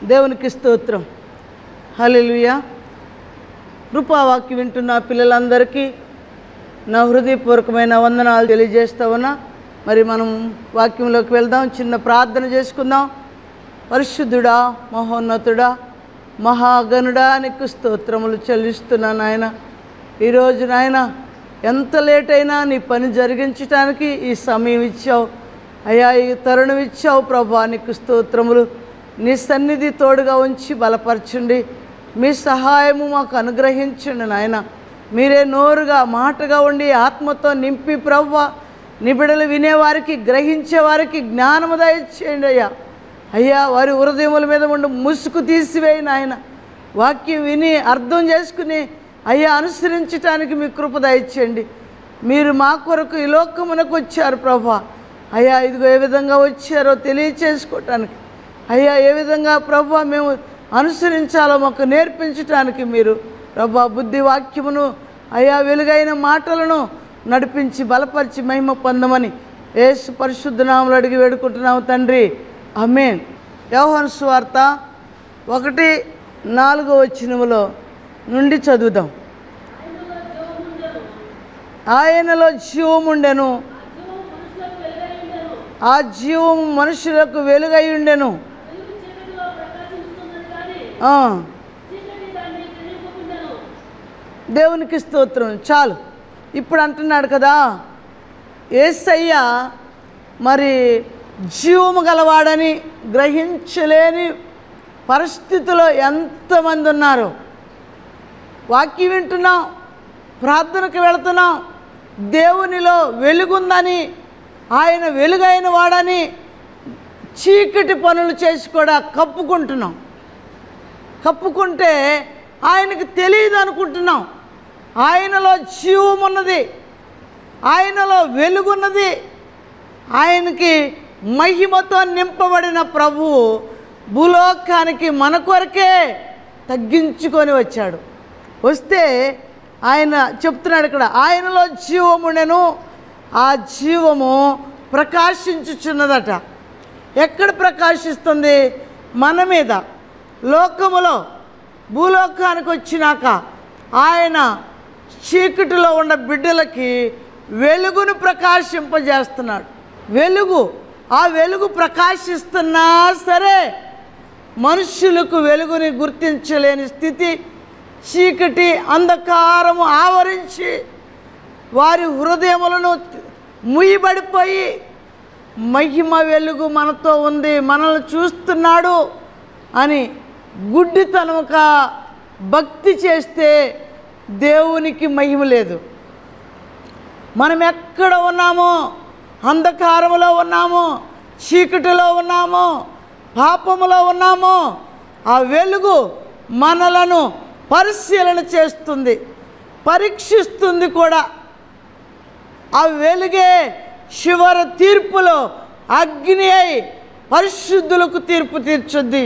దేవునికి స్తోత్రం హల్లెలూయా కృపావాక్యం వింటున్న పిల్లలందరికీ నా హృదయపూర్వకమైన వందనాలు తెలియజేస్తా ఉన్నా మరి మనం వాక్యంలోకి వెళ్దాం చిన్న ప్రార్థన చేసుకుందాం పరిశుద్ధుడా మహోన్నతుడా మహాగణుడా నీకు స్తోత్రములు చెల్లిస్తున్నా నాయన ఈరోజు నాయన ఎంత లేట్ అయినా నీ పని జరిగించటానికి ఈ సమయం ఇచ్చావు అయ్యా ఈ తరుణం ఇచ్చావు ప్రభా నీకు స్తోత్రములు నీ సన్నిధి తోడుగా ఉంచి బలపరచండి మీ సహాయము మాకు అనుగ్రహించండి నాయన మీరే నోరుగా మాటగా ఉండి ఆత్మతో నింపి ప్రవ్వ నిబిడలు వినేవారికి గ్రహించేవారికి జ్ఞానము దయచేయండి అయ్యా అయ్యా వారి హృదయముల మీద ఉండి ముసుగు తీసివేయి నాయన వాక్యం విని అర్థం చేసుకుని అయ్యా అనుసరించటానికి మీ కృప దయచేయండి మీరు మా కొరకు ఈ లోకమునకు వచ్చారు ప్రభా అయ్యా ఇదిగో ఏ విధంగా వచ్చారో తెలియచేసుకోవటానికి అయ్యా ఏ విధంగా ప్రభా మేము అనుసరించాలో మాకు నేర్పించటానికి మీరు ప్రభా బుద్ధి వాక్యమును అయ్యా వెలుగైన మాటలను నడిపించి బలపరిచి మహిమ పొందమని యేసు పరిశుద్ధ నామలు అడిగి వేడుకుంటున్నాము తండ్రి అమేన్ యోహన్ స్వార్త ఒకటి నాలుగో వచ్చినములో నుండి చదువుదాం ఆయనలో జీవముండెను ఆ జీవము మనుషులకు వెలుగై ఉండెను ఆ. దేవునికి స్తోత్రం చాలు ఇప్పుడు అంటున్నాడు కదా ఏసయ్య మరి జీవము గలవాడని గ్రహించలేని పరిస్థితిలో ఎంతమంది ఉన్నారు వాక్యం వింటున్నాం ప్రార్థనకు వెళుతున్నాం దేవునిలో వెలుగుందని ఆయన వెలుగైన వాడని చీకటి పనులు చేసి కూడా కప్పుకుంటున్నాం కప్పుకుంటే ఆయనకు తెలియదు అనుకుంటున్నాం ఆయనలో జీవం ఉన్నది ఆయనలో వెలుగున్నది ఆయనకి మహిమతో నింపబడిన ప్రభువు భూలోకానికి మన కొరకే తగ్గించుకొని వచ్చాడు వస్తే ఆయన చెప్తున్నాడు ఇక్కడ ఆయనలో జీవముండెను ఆ జీవము ప్రకాశించుచున్నదట ఎక్కడ ప్రకాశిస్తుంది మన మీద లోకములో భూలోకానికి వచ్చినాక ఆయన చీకటిలో ఉన్న బిడ్డలకి వెలుగును ప్రకాశింపజేస్తున్నాడు వెలుగు ఆ వెలుగు ప్రకాశిస్తున్నా సరే మనుషులకు వెలుగుని గుర్తించలేని స్థితి చీకటి అంధకారము ఆవరించి వారి హృదయములను ముయ్యబడిపోయి మహిమ వెలుగు మనతో ఉంది మనల్ని చూస్తున్నాడు అని గుడ్డితనముక భక్తి చేస్తే దేవునికి మహిమ లేదు మనం ఎక్కడ ఉన్నామో అంధకారములో ఉన్నామో చీకటిలో ఉన్నామో పాపములో ఉన్నామో ఆ వెలుగు మనలను పరిశీలన చేస్తుంది పరీక్షిస్తుంది కూడా ఆ వెలుగే చివరి తీర్పులో అగ్ని అయి పరిశుద్ధులకు తీర్పు తీర్చుద్ది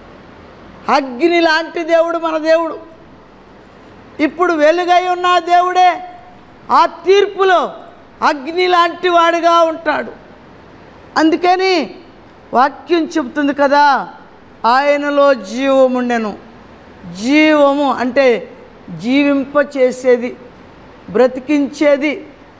అగ్ని లాంటి దేవుడు మన దేవుడు ఇప్పుడు వెలుగై ఉన్న దేవుడే ఆ తీర్పులో అగ్ని లాంటి వాడిగా ఉంటాడు అందుకని వాక్యం చెబుతుంది కదా ఆయనలో జీవముండెను జీవము అంటే జీవింప చేసేది బ్రతికించేది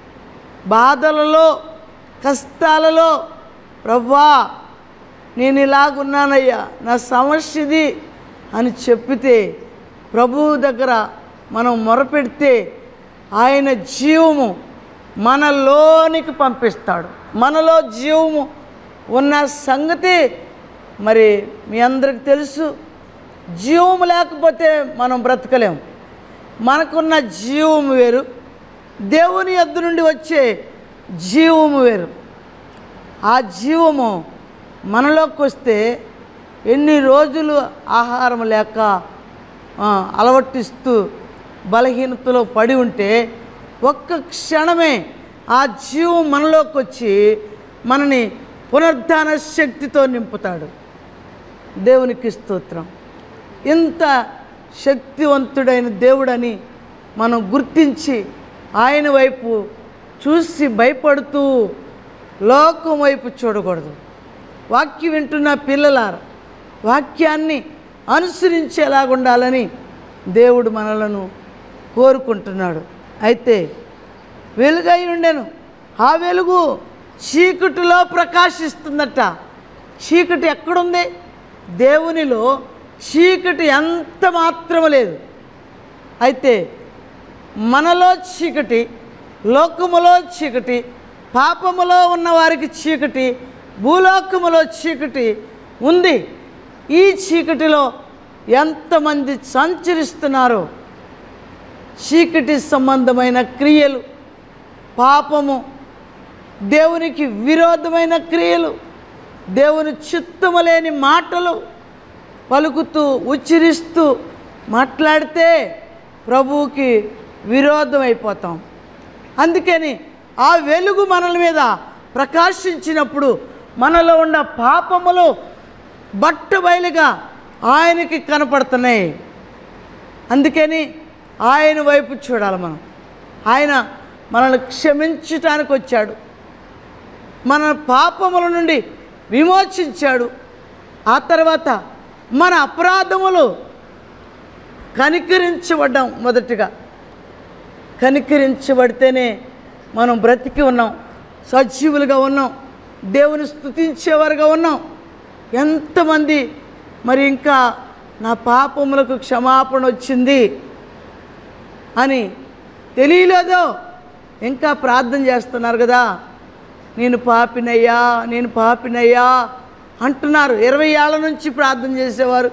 బాధలలో కష్టాలలో ప్రభా నేను ఇలాగున్నానయ్యా నా సమస్య ఇది అని చెప్పితే ప్రభువు దగ్గర మనం మొరపెడితే ఆయన జీవము మనలోనికి పంపిస్తాడు మనలో జీవము ఉన్న సంగతి మరి మీ అందరికి తెలుసు జీవము లేకపోతే మనం బ్రతకలేము మనకున్న జీవము వేరు దేవుని యొద్ద నుండి వచ్చే జీవము వేరు ఆ జీవము మనలోకి వస్తే ఎన్ని రోజులు ఆహారం లేక ఆ, అలవట్టిస్తూ బలహీనతలో పడి ఉంటే ఒక్క క్షణమే ఆ జీవం మనలోకి వచ్చి మనని పునరుద్ధాన శక్తితో నింపుతాడు దేవునికి స్తోత్రం ఇంత శక్తివంతుడైన దేవుడని మనం గుర్తించి ఆయన వైపు చూసి భయపడుతూ లోకం వైపు చూడకూడదు వాక్యం వింటున్న పిల్లలారా వాక్యాన్ని అనుసరించేలాగా ఉండాలని దేవుడు మనలను కోరుకుంటున్నాడు అయితే వెలుగై ఉండెను ఆ వెలుగు చీకటిలో ప్రకాశిస్తుందట చీకటి ఎక్కడుంది దేవునిలో చీకటి ఎంత మాత్రము లేదు అయితే మనలో చీకటి లోకములో చీకటి పాపములో ఉన్న వారికి చీకటి భూలోకములో చీకటి ఉంది ఈ చీకటిలో ఎంతమంది సంచరిస్తున్నారో చీకటి సంబంధమైన క్రియలు పాపము దేవునికి విరోధమైన క్రియలు దేవుని చిత్తము లేని మాటలు పలుకుతూ ఉచ్చరిస్తూ మాట్లాడితే ప్రభువుకి విరోధం అయిపోతాం అందుకని ఆ వెలుగు మనల మీద ప్రకాశించినప్పుడు మనలో ఉన్న పాపములు బట్టబయలుగా ఆయనకి కనపడుతున్నాయి అందుకని ఆయన వైపు చూడాలి మనం ఆయన మనల్ని క్షమించటానికి వచ్చాడు మన పాపముల నుండి విమోచించాడు ఆ తర్వాత మన అపరాధములు కనికరించబడ్డాం మొదటిగా కనికరించబడితేనే మనం బ్రతికి ఉన్నాం సజీవులుగా ఉన్నాం దేవుని స్తుతించేవారుగా ఉన్నాం ఎంతమంది మరి ఇంకా నా పాపములకు క్షమాపణ వచ్చింది అని తెలియలేదో ఇంకా ప్రార్థన చేస్తున్నారు కదా నేను పాపినయ్యా నేను పాపినయ్యా అంటున్నారు ఇరవై ఏళ్ళ నుంచి ప్రార్థన చేసేవారు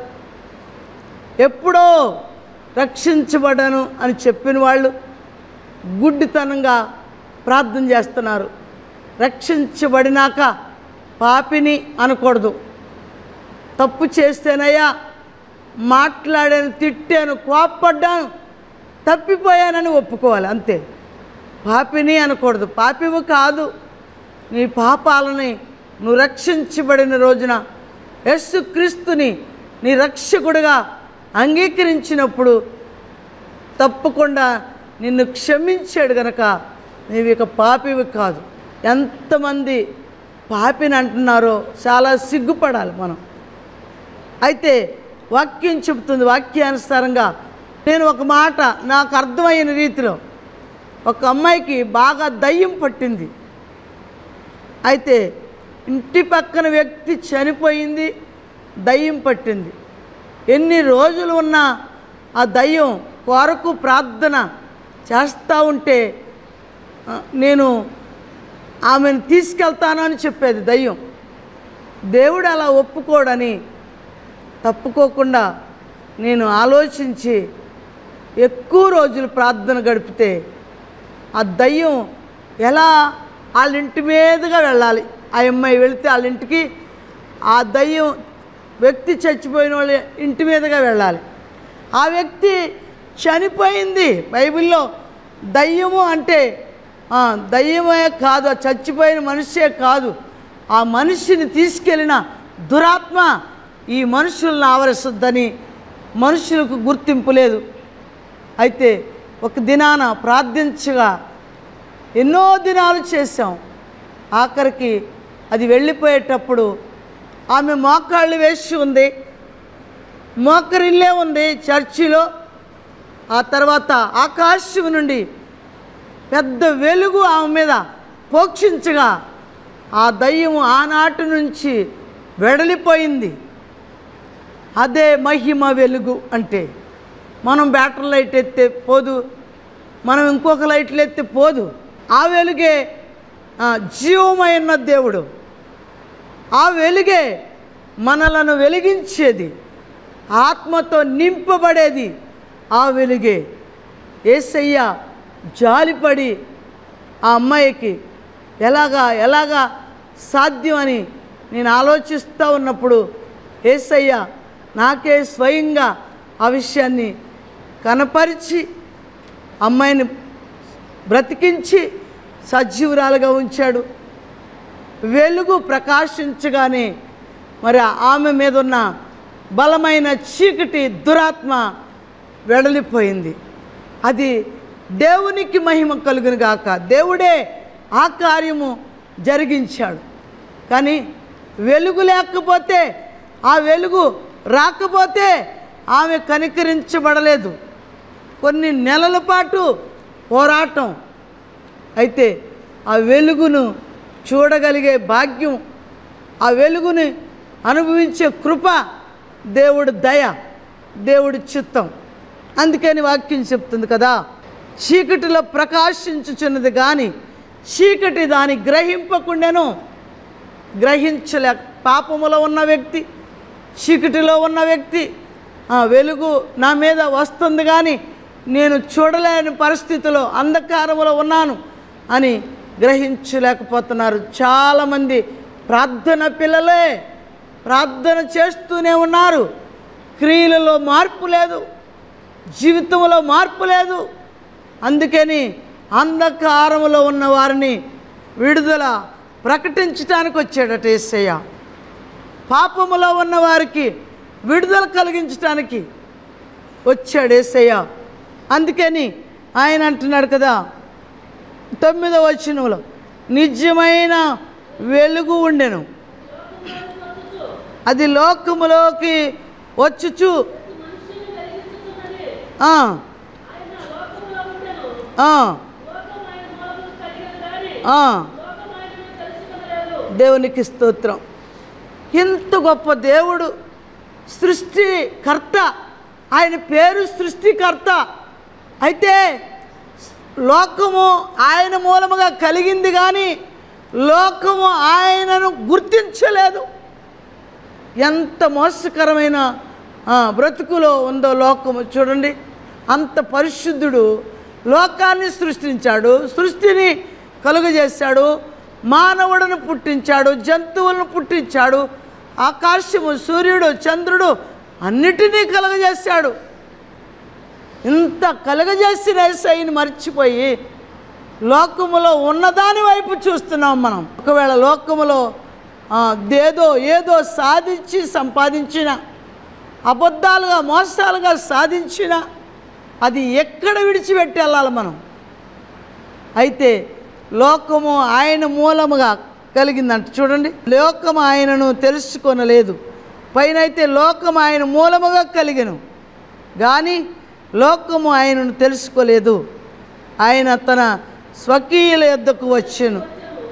ఎప్పుడో రక్షించబడను అని చెప్పిన వాళ్ళు గుడ్డితనంగా ప్రార్థన చేస్తున్నారు రక్షించబడినాక పాపిని అనకూడదు తప్పు చేస్తేనయ్యా మాట్లాడాను తిట్టాను కోప్పడ్డాను తప్పిపోయానని ఒప్పుకోవాలి అంతే పాపిని అనకూడదు పాపివు కాదు నీ పాపాలని నువ్వు రక్షించబడిన రోజున యేసుక్రీస్తుని నీ రక్షకుడిగా అంగీకరించినప్పుడు తప్పకుండా నిన్ను క్షమించాడు గనక నీవు ఇక పాపివి కాదు ఎంతమంది పాపిని అంటున్నారో చాలా సిగ్గుపడాలి మనం అయితే వాక్యం చెబుతుంది వాక్యానుసారంగా నేను ఒక మాట నాకు అర్థమైన రీతిలో ఒక అమ్మాయికి బాగా దయ్యం పట్టింది అయితే ఇంటి పక్కన వ్యక్తి చనిపోయింది దయ్యం పట్టింది ఎన్ని రోజులు ఉన్నా ఆ దయ్యం కొరకు ప్రార్థన చేస్తూ ఉంటే ఆ, నేను ఆమెను తీసుకెళ్తాను అని చెప్పేది దయ్యం దేవుడు అలా ఒప్పుకోడని తప్పుకోకుండా నేను ఆలోచించి ఎక్కువ రోజులు ప్రార్థన గడిపితే ఆ దయ్యం ఎలా వాళ్ళ ఇంటి మీదుగా వెళ్ళాలి ఆ అమ్మాయి వెళితే వాళ్ళ ఇంటికి ఆ దయ్యం వ్యక్తి చచ్చిపోయిన వాళ్ళ ఇంటి మీదుగా వెళ్ళాలి ఆ వ్యక్తి చనిపోయింది బైబిల్లో దయ్యము అంటే ఆ, దయ్యమే కాదు ఆ చచ్చిపోయిన మనిషే కాదు ఆ మనిషిని తీసుకెళ్ళిన దురాత్మ ఈ మనుషులను ఆవరిస్తుందని మనుషులకు గుర్తింపు లేదు అయితే ఒక దినాన ప్రార్థించగా ఎన్నో దినాలు చేశాం ఆఖరికి అది వెళ్ళిపోయేటప్పుడు ఆమె మోకాళ్ళు వేసి ఉంది మోకరిల్లే ఉంది చర్చిలో ఆ తర్వాత ఆకాశం నుండి పెద్ద వెలుగు ఆమె మీద పోక్షించగా ఆ దయ్యం ఆనాటి నుంచి వెడలిపోయింది అదే మహిమ వెలుగు అంటే మనం బ్యాటరీ లైట్ ఎత్తే పోదు మనం ఇంకొక లైట్లు ఎత్తే పోదు ఆ వెలుగే ఆ, జీవమైన దేవుడు ఆ వెలుగే మనలను వెలిగించేది ఆత్మతో నింపబడేది ఆ వెలుగే ఏసయ్య జాలిపడి ఆ అమ్మాయికి ఎలాగా ఎలాగా సాధ్యమని నేను ఆలోచిస్తూ ఉన్నప్పుడు ఏసయ్య నాకే స్వయంగా ఆ విషయాన్ని కనపరిచి అమ్మాయిని బ్రతికించి సజీవురాలుగా ఉంచాడు వెలుగు ప్రకాశించగానే మరి ఆమె మీద ఉన్న బలమైన చీకటి దురాత్మ వెడలిపోయింది అది దేవునికి మహిమ కలుగును గాక దేవుడే ఆ కార్యము జరిగించాడు కానీ వెలుగు లేకపోతే ఆ వెలుగు రాకపోతే ఆమె కనికరించబడలేదు కొన్ని నెలల పాటు పోరాటం అయితే ఆ వెలుగును చూడగలిగే భాగ్యం ఆ వెలుగుని అనుభవించే కృప దేవుడి దయ దేవుడి చిత్తం అందుకని వాక్యం చెప్తుంది కదా చీకటిలో ప్రకాశించుచున్నది కానీ చీకటి దాన్ని గ్రహింపకుండాను గ్రహించలే పాపములో ఉన్న వ్యక్తి చీకటిలో ఉన్న వ్యక్తి ఆ వెలుగు నా మీద వస్తుంది కానీ నేను చూడలేని పరిస్థితిలో అంధకారములో ఉన్నాను అని గ్రహించలేకపోతున్నారు చాలామంది ప్రార్థన పిల్లలే ప్రార్థన చేస్తూనే ఉన్నారు క్రియలలో మార్పు లేదు జీవితంలో మార్పు లేదు అందుకని అంధకారములో ఉన్న వారిని విడుదల ప్రకటించడానికి వచ్చాడట ఏసయ్య పాపములో ఉన్న వారికి విడుదల కలిగించడానికి వచ్చాడు ఏసయ్య అందుకని ఆయన అంటున్నాడు కదా తొమ్మిదవ వచనంలో నిజమైన వెలుగు ఉండెను అది లోకములోకి వచ్చుచు ఆ, ఆ, ఆ. దేవునికి స్తోత్రం ఇంత గొప్ప దేవుడు సృష్టికర్త ఆయన పేరు సృష్టికర్త అయితే లోకము ఆయన మూలముగా కలిగింది కానీ లోకము ఆయనను గుర్తించలేదు ఎంత మోసకరమైన ఆ, బ్రతుకులో ఉందో లోకము చూడండి అంత పరిశుద్ధుడు లోకాన్ని సృష్టించాడు సృష్టిని కలుగజేశాడు మానవుడిని పుట్టించాడు జంతువులను పుట్టించాడు ఆకాశము సూర్యుడు చంద్రుడు అన్నిటినీ కలుగజేశాడు ఇంత కలుగజేసిన ఏసైని మర్చిపోయి లోకములో ఉన్నదాని వైపు చూస్తున్నాం మనం ఒకవేళ లోకములో ఆ, ఏదో ఏదో సాధించి సంపాదించిన అబద్ధాలుగా మోసాలుగా సాధించిన అది ఎక్కడ విడిచిపెట్టి వెళ్ళాలి మనం అయితే లోకము ఆయన మూలముగా కలిగిందంట చూడండి లోకము ఆయనను తెలుసుకొనలేదు పైన అయితే లోకము ఆయన మూలముగా కలిగను కానీ లోకము ఆయనను తెలుసుకోలేదు ఆయన తన స్వకీయుల యొద్దకు వచ్చాను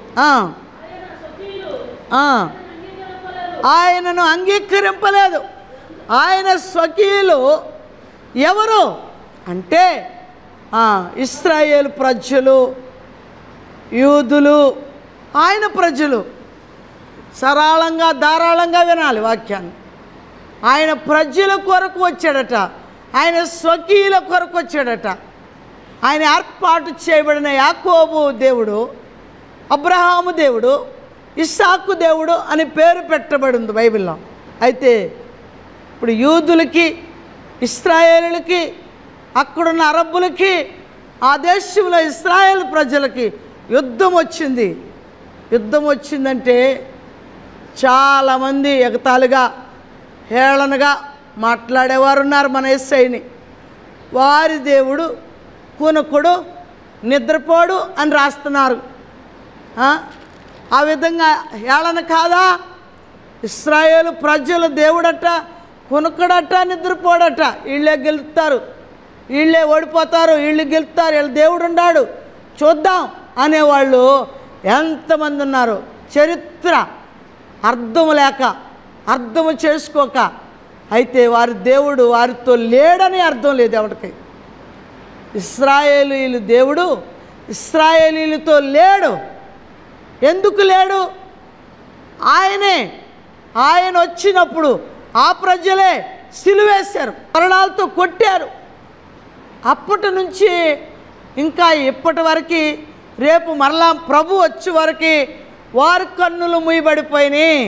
ఆయనను అంగీకరింపలేదు ఆయన స్వకీయులు ఎవరు అంటే ఆ, ఇస్రాయేల్ ప్రజలు యూదులు ఆయన ప్రజలు సరళంగా ధారాళంగా వినాలి వాక్యాన్ని ఆయన ప్రజల కొరకు వచ్చాడట ఆయన స్వకీయుల కొరకు వచ్చాడట ఆయన ఏర్పాటు చేయబడిన యాకోబు దేవుడు అబ్రహాము దేవుడు ఇస్సాకు దేవుడు అని పేరు పెట్టబడింది బైబిల్లో అయితే ఇప్పుడు యూదులకి ఇస్రాయేలులకి అక్కడున్న అరబ్బులకి ఆ దేశంలో ఇస్రాయేల్ ప్రజలకి యుద్ధం వచ్చింది యుద్ధం వచ్చిందంటే చాలామంది ఎగతాళిగా హేళనగా మాట్లాడేవారు ఉన్నారు మన ఎస్ఐని వారి దేవుడు కునకుడు నిద్రపోడు అని రాస్తున్నారు ఆ? ఆ విధంగా హేళన కాదా ఇస్రాయేలు ప్రజల దేవుడట కునకడట నిద్రపోడట వీళ్ళే గెలుస్తారు వీళ్ళే ఓడిపోతారు వీళ్ళు గెలుస్తారు వీళ్ళ దేవుడు ఉన్నాడు చూద్దాం అనేవాళ్ళు ఎంతమంది ఉన్నారు చరిత్ర అర్థం లేక అర్థము చేసుకోక అయితే వారి దేవుడు వారితో లేడని అర్థం లేదు ఎవరికి ఇస్రాయేలీలు దేవుడు ఇస్రాయేలీలతో లేడు ఎందుకు లేడు ఆయనే ఆయన వచ్చినప్పుడు ఆ ప్రజలే సిలువేశారు మరణాలతో కొట్టారు అప్పటి నుంచి ఇంకా ఇప్పటి వరకు రేపు మరలా ప్రభు వచ్చే వరకు వారి కన్నులు ముయ్యబడిపోయినాయి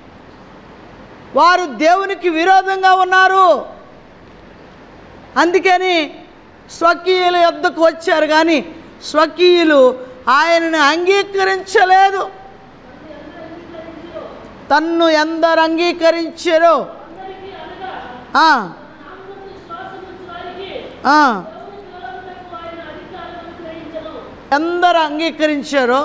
వారు దేవునికి విరోధంగా ఉన్నారు అందుకని స్వకీయుల యొద్దకు వచ్చారు కానీ స్వకీయులు ఆయనను అంగీకరించలేదు తన్ను ఎందరు అంగీకరించారో ఆ, ఆ, ఎందరు అంగీకరించారో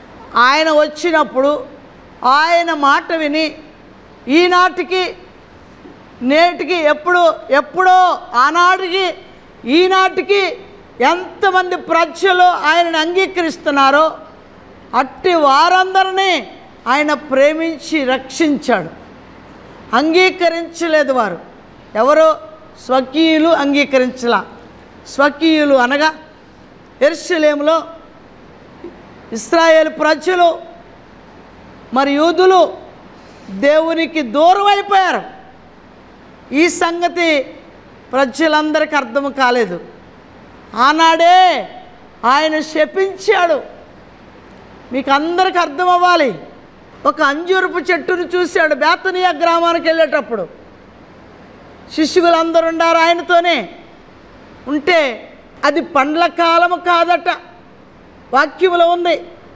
ఆయన వచ్చినప్పుడు ఆయన మాట విని ఈనాటికి నేటికి ఎప్పుడు ఎప్పుడో ఆనాటికి ఈనాటికి ఎంతమంది ప్రజలు ఆయనను అంగీకరిస్తున్నారో అట్టి వారందరినీ ఆయన ప్రేమించి రక్షించాడు అంగీకరించలేదు వారు ఎవరో స్వకీయులు అంగీకరించలా స్వకీయులు అనగా ఎర్షలేములో ఇస్రాయేల్ ప్రజలు మరి యూదులు దేవునికి దూరం అయిపోయారు ఈ సంగతి ప్రజలందరికీ అర్థం కాలేదు ఆనాడే ఆయన శపించాడు మీకు అందరికి అర్థం అవ్వాలి ఒక అంజూరపు చెట్టును చూశాడు బేతనియా గ్రామానికి వెళ్ళేటప్పుడు శిష్యులందరూ ఉండారు ఆయనతోనే ఉంటే అది పండ్ల కాలము కాదట వాక్యములో ఉంది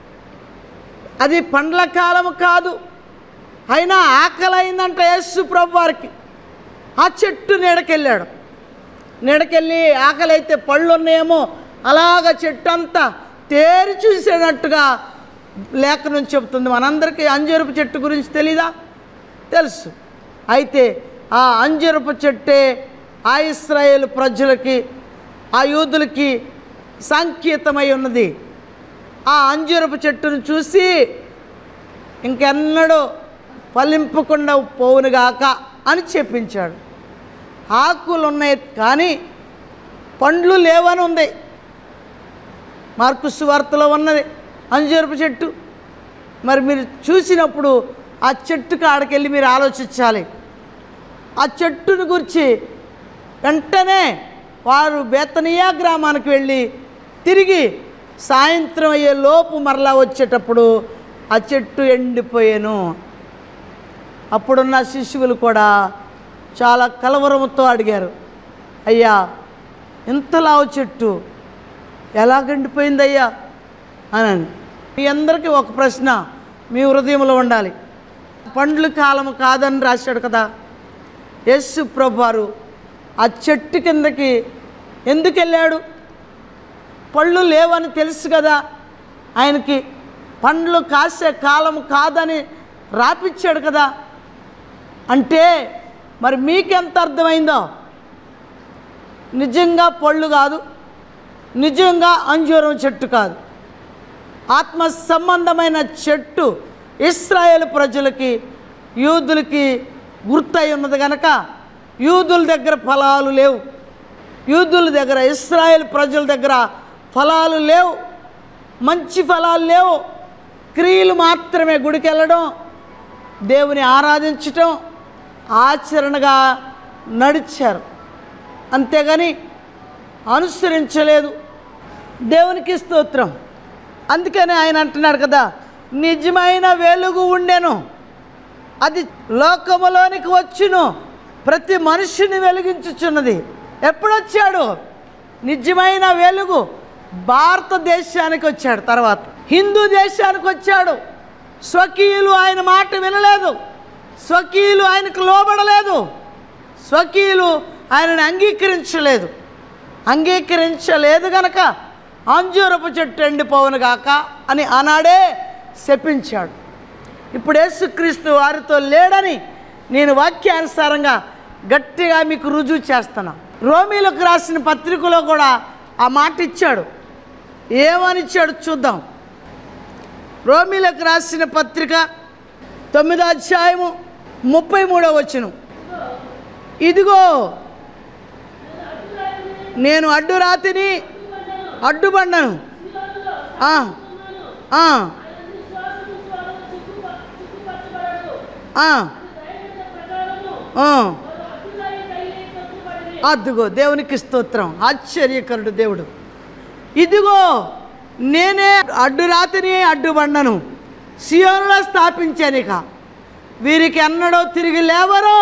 అది పండ్ల కాలము కాదు అయినా ఆకలి అయిందంట యేసు ప్రభు వారికి ఆ చెట్టు నీడకెళ్ళాడు నీడకెళ్ళి ఆకలి అయితే పళ్ళు ఉన్నాయేమో అలాగ చెట్టు అంతా తేరి చూసేటట్టుగా లేఖనం చెబుతుంది మనందరికీ అంజూరపు చెట్టు గురించి తెలీదా తెలుసు అయితే ఆ అంజూరపు చెట్టే ఆ ఇస్రాయేల్ ప్రజలకి ఆ యూదులకి సంకేతమై ఉన్నది ఆ అంజూరపు చెట్టును చూసి ఇంకెన్నడూ ఫలింపకుండా పోవునుగాక అని చెప్పించాడు ఆకులు ఉన్నాయి కానీ పండ్లు లేవని ఉంది మార్కు సువార్తలో ఉన్నది అంజూరపు చెట్టు మరి మీరు చూసినప్పుడు ఆ చెట్టు కాడకెళ్ళి మీరు ఆలోచించాలి ఆ చెట్టును గురించి వెంటనే వారు బేతనియా గ్రామానికి వెళ్ళి తిరిగి సాయంత్రం అయ్యే లోపు మరలా వచ్చేటప్పుడు ఆ చెట్టు ఎండిపోయాను అప్పుడున్న శిశువులు కూడా చాలా కలవరంతో అడిగారు అయ్యా ఇంత లావు చెట్టు ఎలా గండిపోయిందయ్యా అని మీ అందరికీ ఒక ప్రశ్న మీ హృదయంలో ఉండాలి పండ్లు కాలము కాదని రాశాడు కదా యేసు ప్రభువారు ఆ చెట్టు కిందకి ఎందుకు వెళ్ళాడు పళ్ళు లేవని తెలుసు కదా ఆయనకి పండ్లు కాసే కాలం కాదని రాపిచ్చాడు కదా అంటే మరి మీకెంత అర్థమైందో నిజంగా పళ్ళు కాదు నిజంగా అంజూరం చెట్టు కాదు ఆత్మ సంబంధమైన చెట్టు ఇస్రాయేల్ ప్రజలకి యూదులకి గుర్తయి ఉన్నది కనుక యూదుల దగ్గర ఫలాలు లేవు యూదుల దగ్గర ఇస్రాయేల్ ప్రజల దగ్గర ఫలాలు లేవు మంచి ఫలాలు లేవు క్రియలు మాత్రమే గుడికి వెళ్ళడం దేవుని ఆరాధించటం ఆచరణగా నడిచారు అంతేగాని అనుసరించలేదు దేవునికి స్తోత్రం అందుకని ఆయన అంటున్నాడు కదా నిజమైన వెలుగు ఉండెను అది లోకములోనికి వచ్చును ప్రతి మనిషిని వెలిగించుచున్నది ఎప్పుడొచ్చాడు నిజమైన వెలుగు భారతదేశానికి వచ్చాడు తర్వాత హిందూ దేశానికి వచ్చాడు స్వకీయులు ఆయన మాట వినలేదు స్వకీయులు ఆయనకు లోబడలేదు స్వకీయులు ఆయనను అంగీకరించలేదు అంగీకరించలేదు గనక అంజూరపు చెట్టు ఎండిపోవును గాక అని ఆనాడే శపించాడు ఇప్పుడు యేసుక్రీస్తు వారితో లేడని నేను వాక్యానుసారంగా గట్టిగా మీకు రుజువు చేస్తాను రోమీలకు రాసిన పత్రికలో కూడా ఆ మాట ఇచ్చాడు ఏమని ఇచ్చాడు చూద్దాం రోమీలకు రాసిన పత్రిక తొమ్మిదో అధ్యాయము ముప్పై మూడో వచ్చును ఇదిగో నేను అడ్డు రాతిని అడ్డుపడ్డాను ఆ, ఆ, ఆ, ఆ. అదిగో దేవునికి స్తోత్రం ఆశ్చర్యకరుడు దేవుడు ఇదిగో నేనే అడ్డు రాతిని అడ్డుపడ్డను సియోనులో స్థాపించాను ఇక వీరికి ఎన్నడో తిరిగి లేవరో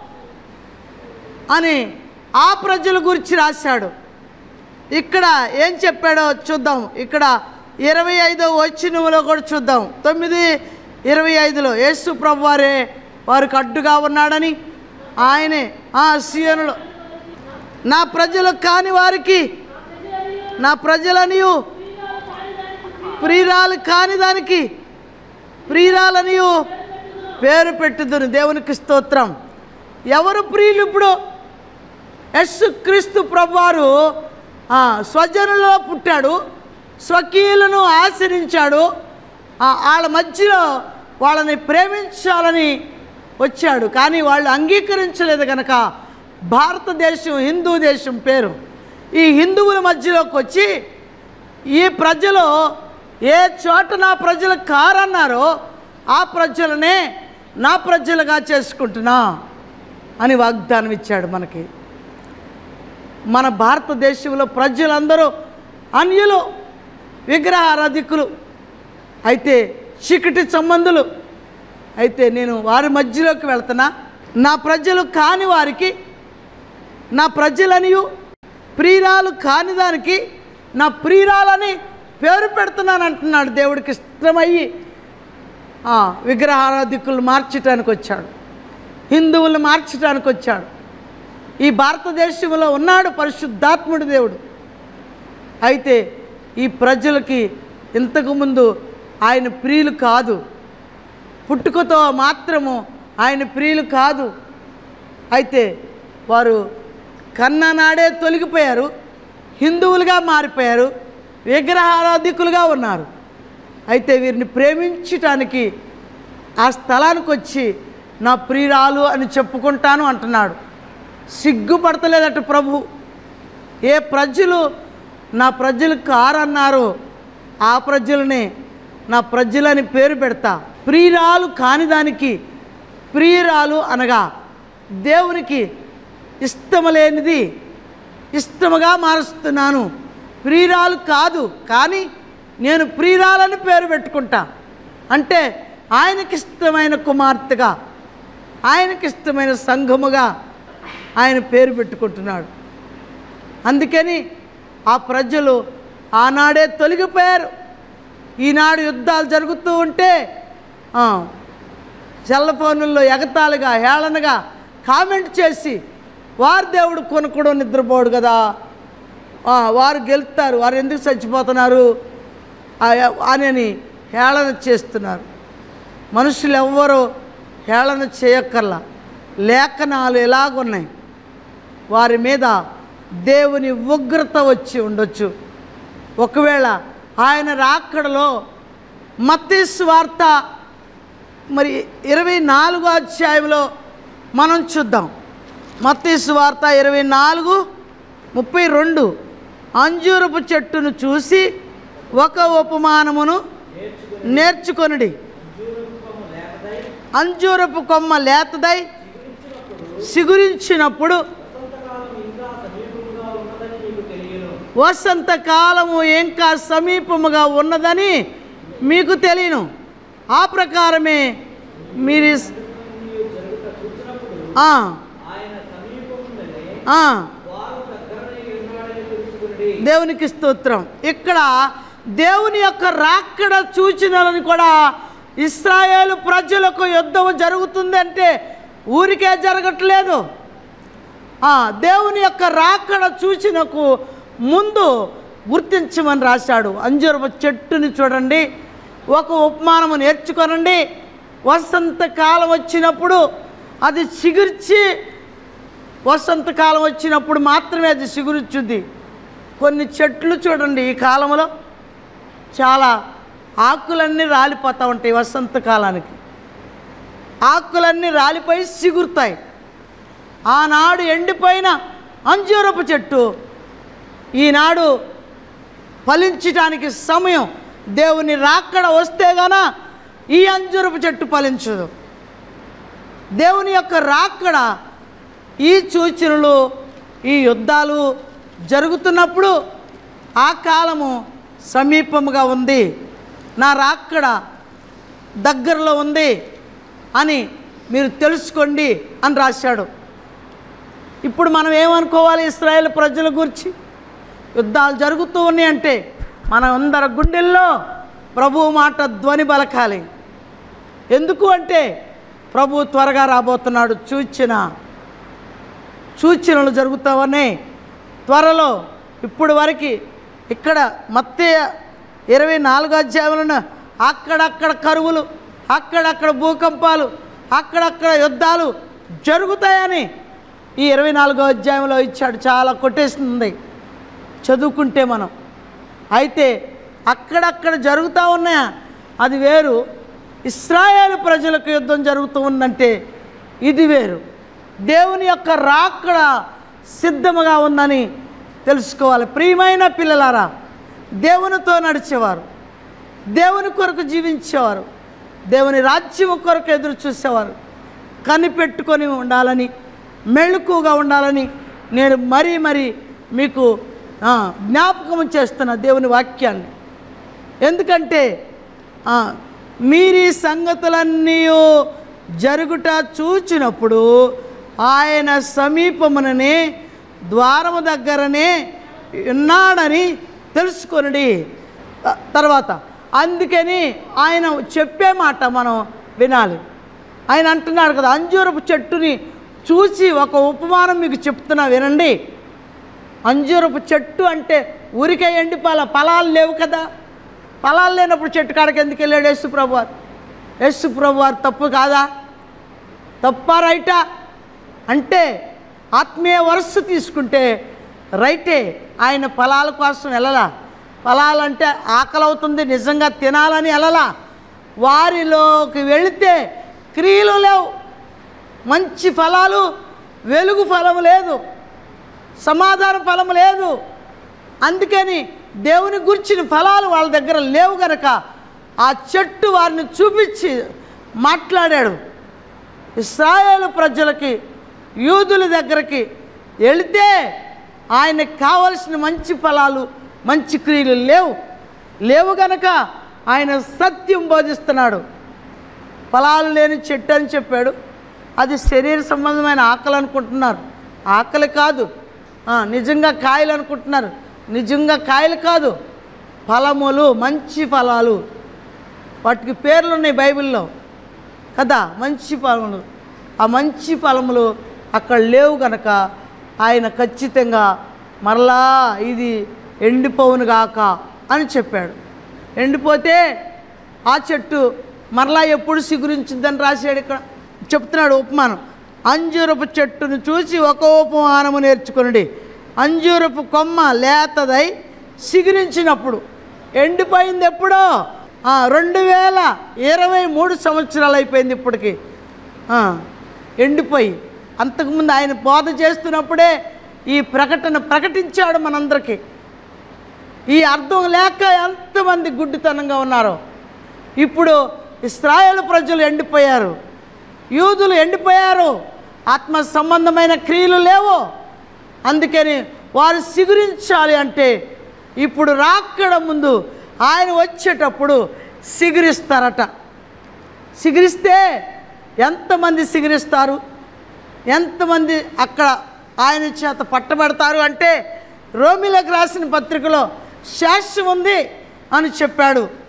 అని ఆ ప్రజల గురించి రాశాడు ఇక్కడ ఏం చెప్పాడో చూద్దాం ఇక్కడ ఇరవై ఐదో వచ్చినములో కూడా చూద్దాం తొమ్మిది ఇరవై ఐదులో యేసు ప్రభు వారే వారికి అడ్డుగా ఉన్నాడని ఆయనే ఆ సీయనులో నా ప్రజలు కాని వారికి నా ప్రజలనియు ప్రియురాలు కాని దానికి ప్రియురాలనియు పేరు పెట్టుదును దేవునికి స్తోత్రం ఎవరు ప్రియులు ఇప్పుడు యస్సు క్రీస్తు ప్రభువారు ఆ, స్వజనులలో పుట్టాడు స్వకీయులను ఆశ్రయించాడు ఆ, వాళ్ళ మధ్యలో వాళ్ళని ప్రేమించాలని వచ్చాడు కానీ వాళ్ళు అంగీకరించలేదు కనుక భారతదేశం హిందూ దేశం పేరు ఈ హిందువుల మధ్యలోకి వచ్చి ఈ ప్రజలు ఏ చోట నా ప్రజలు కారన్నారో ఆ ప్రజలనే నా ప్రజలుగా చేసుకుంటున్నా అని వాగ్దానం ఇచ్చాడు మనకి మన భారతదేశంలో ప్రజలందరూ అన్యులు విగ్రహారాధికులు అయితే చీకటి సంబంధులు అయితే నేను వారి మధ్యలోకి వెళ్తున్నా నా ప్రజలు కాని వారికి నా ప్రజలనియు ప్రియురాలు కాని దానికి నా ప్రియురాలని పేరు పెడుతున్నాను అంటున్నాడు దేవుడికి ఇష్టమయ్యి ఆ, విగ్రహారాధికులు మార్చటానికి వచ్చాడు హిందువులు మార్చటానికి వచ్చాడు ఈ భారతదేశంలో ఉన్నాడు పరిశుద్ధాత్ముడు దేవుడు అయితే ఈ ప్రజలకి ఇంతకుముందు ఆయన ప్రియులు కాదు పుట్టుకతో మాత్రము ఆయన ప్రియులు కాదు అయితే వారు కన్ననాడే తొలగిపోయారు హిందువులుగా మారిపోయారు విగ్రహారాధికులుగా ఉన్నారు అయితే వీరిని ప్రేమించటానికి ఆ స్థలానికి వచ్చి నా ప్రియురాలు అని చెప్పుకుంటాను అంటున్నాడు సిగ్గుపడతలేదట ప్రభు ఏ ప్రజలు నా ప్రజలు కారన్నారో ఆ ప్రజలనే నా ప్రజలని పేరు పెడతా ప్రియురాలు కాని దానికి ప్రియురాలు అనగా దేవునికి ఇష్టము లేనిది ఇష్టముగా మారుస్తున్నాను ప్రియురాలు కాదు కానీ నేను ప్రియురాలని పేరు పెట్టుకుంటా అంటే ఆయనకి ఇష్టమైన కుమార్తెగా ఆయనకి ఇష్టమైన సంఘముగా ఆయన పేరు పెట్టుకుంటున్నాడు అందుకని ఆ ప్రజలు ఆనాడే తొలగిపోయారు ఈనాడు యుద్ధాలు జరుగుతూ ఉంటే ఆ, సెల్ ఫోనుల్లో ఎగతాళిగా హేళనగా కామెంట్ చేసి వారు దేవుడు కొనుక్కోవడం నిద్రపోడు కదా ఆ, వారు గెలుస్తారు వారు ఎందుకు చచ్చిపోతున్నారు ఆ- అని హేళన చేస్తున్నారు మనుషులు ఎవ్వరూ హేళన చేయక్కర్లా లేఖనాలు ఎలాగున్నాయి వారి మీద దేవుని ఉగ్రత వచ్చి ఉండొచ్చు ఒకవేళ ఆయన రాకడలో మత్తయి వార్త మరి ఇరవై నాలుగో అధ్యాయంలో మనం చూద్దాం మత్తయి వార్త ఇరవై నాలుగు ముప్పై రెండు అంజూరపు చెట్టును చూసి ఒక ఉపమానమును నేర్చుకొనుడి అంజూరపు కొమ్మ లేతదై సిగురించినప్పుడు వసంతకాలము ఇంకా సమీపముగా ఉన్నదని మీకు తెలియను ఆ ప్రకారమే మీరు స్- ఆ. ఆ. దేవునికి స్తోత్రం ఇక్కడ దేవుని యొక్క రాకడ సూచనలను కూడా ఇస్రాయేలు ప్రజలకు యుద్ధం జరుగుతుంది అంటే ఊరికే జరగట్లేదు ఆ, దేవుని యొక్క రాకడ సూచనకు ముందు గుర్తించమని రాశాడు అంజూరపు చెట్టుని చూడండి ఒక ఉపమానము నేర్చుకొనండి వసంతకాలం వచ్చినప్పుడు అది చిగుర్చి వసంతకాలం వచ్చినప్పుడు మాత్రమే అది చిగురుచుద్ది కొన్ని చెట్లు చూడండి ఈ కాలంలో చాలా ఆకులన్నీ రాలిపోతూ ఉంటాయి వసంతకాలానికి ఆకులన్నీ రాలిపోయి సిగురుతాయి ఆనాడు ఎండిపోయిన అంజూరపు చెట్టు ఈనాడు ఫలించటానికి సమయం దేవుని రాకడ వస్తే గాన ఈ అంజూరపు చెట్టు ఫలించదు దేవుని యొక్క రాకడ ఈ సూచనలు ఈ యుద్ధాలు జరుగుతున్నప్పుడు ఆ కాలము సమీపముగా ఉంది నా రాకడ దగ్గరలో ఉంది అని మీరు తెలుసుకోండి అని రాశాడు ఇప్పుడు మనం ఏమనుకోవాలి ఇస్రాయేల్ ప్రజల గురించి యుద్ధాలు జరుగుతూ ఉన్నాయంటే మన అందరి గుండెల్లో ప్రభు మాట ధ్వని బలకాలి ఎందుకు అంటే ప్రభు త్వరగా రాబోతున్నాడు సూచన సూచనలు జరుగుతూ ఉన్నాయి త్వరలో ఇప్పుడు వరకు ఇక్కడ మత్తయ్య ఇరవై నాలుగో అధ్యాయంలో అక్కడక్కడ కరువులు అక్కడక్కడ భూకంపాలు అక్కడక్కడ యుద్ధాలు జరుగుతాయని ఈ ఇరవై నాలుగో అధ్యాయంలో ఇచ్చాడు చాలా కొటేషన్ ఉంది చదువుకుంటే మనం అయితే అక్కడక్కడ జరుగుతూ ఉన్నాయా అది వేరు ఇస్రాయేల్ ప్రజలకు యుద్ధం జరుగుతూ ఉందంటే ఇది వేరు దేవుని యొక్క రాకడ సిద్ధముగా ఉందని తెలుసుకోవాలి ప్రియమైన పిల్లలారా దేవునితో నడిచేవారు దేవుని కొరకు జీవించేవారు దేవుని రాజ్యం కొరకు ఎదురు చూసేవారు కనిపెట్టుకొని ఉండాలని మెళుకుగా ఉండాలని నేను మరీ మరీ మీకు ఆ, జ్ఞాపకం చేస్తున్న దేవుని వాక్యాన్ని ఎందుకంటే ఆ, మీరీ సంగతులన్నీ జరుగుట చూచినప్పుడు ఆయన సమీపముననే ద్వారము దగ్గరనే ఉన్నాడని తెలుసుకొనడి త- తర్వాత అందుకని ఆయన చెప్పే మాట మనం వినాలి ఆయన అంటున్నాడు కదా అంజూరపు చెట్టుని చూసి ఒక ఉపమానం మీకు చెప్తున్నా వినండి అంజూరపు చెట్టు అంటే ఊరికే ఎండిపాల ఫలాలు లేవు కదా ఫలాలు లేనప్పుడు చెట్టు కాడకి ఎందుకు వెళ్ళాడు యేసు ప్రభు వారు యేసు ప్రభు వారు తప్పు కాదా తప్పా రైటా అంటే ఆత్మీయ వరుస తీసుకుంటే రైటే ఆయన ఫలాల కోసం వెళ్ళలా ఫలాలంటే ఆకలి అవుతుంది నిజంగా తినాలని వెళ్ళలా వారిలోకి వెళితే క్రియలు లేవు మంచి ఫలాలు వెలుగు ఫలము లేదు సమాధాన ఫలము లేదు అందుకని దేవుని గురించిన ఫలాలు వాళ్ళ దగ్గర లేవు గనక ఆ చెట్టు వారిని చూపించి మాట్లాడాడు ఇస్రాయేలు ప్రజలకి యూదుల దగ్గరికి వెళితే ఆయనకు కావలసిన మంచి ఫలాలు మంచి క్రియలు లేవు లేవు గనక ఆయన సత్యం బోధిస్తున్నాడు ఫలాలు లేని చెట్టు అని చెప్పాడు అది శరీర సంబంధమైన ఆకలి అనుకుంటున్నారు ఆకలి కాదు ఆ, నిజంగా కాయలు అనుకుంటున్నారు నిజంగా కాయలు కాదు ఫలములు మంచి ఫలాలు వాటికి పేర్లు ఉన్నాయి బైబిల్లో కదా మంచి ఫలములు ఆ మంచి ఫలములు అక్కడ లేవు గనక ఆయన ఖచ్చితంగా మరలా ఇది ఎండిపోవును గాక అని చెప్పాడు ఎండిపోతే ఆ చెట్టు మరలా ఎప్పుడు సిగురించిద్దని రాశాడు ఇక్కడ చెప్తున్నాడు ఉపమానం అంజూరపు చెట్టును చూసి ఒక ఉపమానము నేర్చుకునండి అంజూరపు కొమ్మ లేతదై సిగురించినప్పుడు ఎండిపోయింది ఎప్పుడో ఆ, రెండు వేల ఇరవై మూడు సంవత్సరాలు అయిపోయింది ఇప్పటికి ఆ, ఎండిపోయి అంతకుముందు ఆయన బోధ చేస్తున్నప్పుడే ఈ ప్రకటన ప్రకటించాడు మనందరికీ ఈ అర్థం లేక ఎంతమంది గుడ్డితనంగా ఉన్నారో ఇప్పుడు ఇస్రాయేల్ ప్రజలు ఎండిపోయారు యూదులు ఎండిపోయారు ఆత్మ సంబంధమైన క్రియలు లేవు అందుకని వారు సిగురించాలి అంటే ఇప్పుడు రాక్కడ ముందు ఆయన వచ్చేటప్పుడు సిగురిస్తారట సిగిరిస్తే ఎంతమంది సిగిరిస్తారు ఎంతమంది అక్కడ ఆయన చేత పట్టబడతారు అంటే రోమిలకు రాసిన పత్రికలో శాస్యం ఉంది అని చెప్పాడు